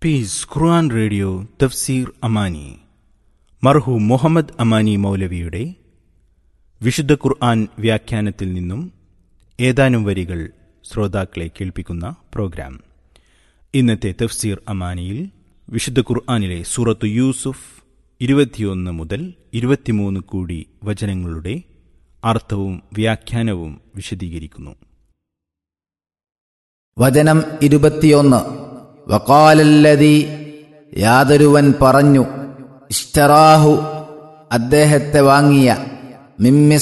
piece ഖുർആൻ radio തഫ്സീർ അമാനി മർഹു മുഹമ്മദ് അമാനി മൗലവിയുടെ വിശുദ്ധ ഖുർആൻ വ്യാഖ്യാനത്തിൽ നിന്നും ഏതാനും വരികൾ ശ്രോതാക്കളെ കേൾപ്പിക്കുന്ന പ്രോഗ്രാം ഇന്നത്തെ തഫ്സീർ അമാനിയിൽ വിശുദ്ധ ഖുർആനിലെ സൂറത്തു യൂസുഫ് ഇരുപത്തിയൊന്ന് മുതൽ ഇരുപത്തിമൂന്ന് കൂടി വചനങ്ങളുടെ അർത്ഥവും വ്യാഖ്യാനവും വിശദീകരിക്കുന്നു വചനം ഇരുപത്തിയൊന്ന് വക്കാലല്ലതി യാതൊരുവൻ പറഞ്ഞു ഇഷ്ടറാഹു അദ്ദേഹത്തെ വാങ്ങിയ മിമ്മിസ്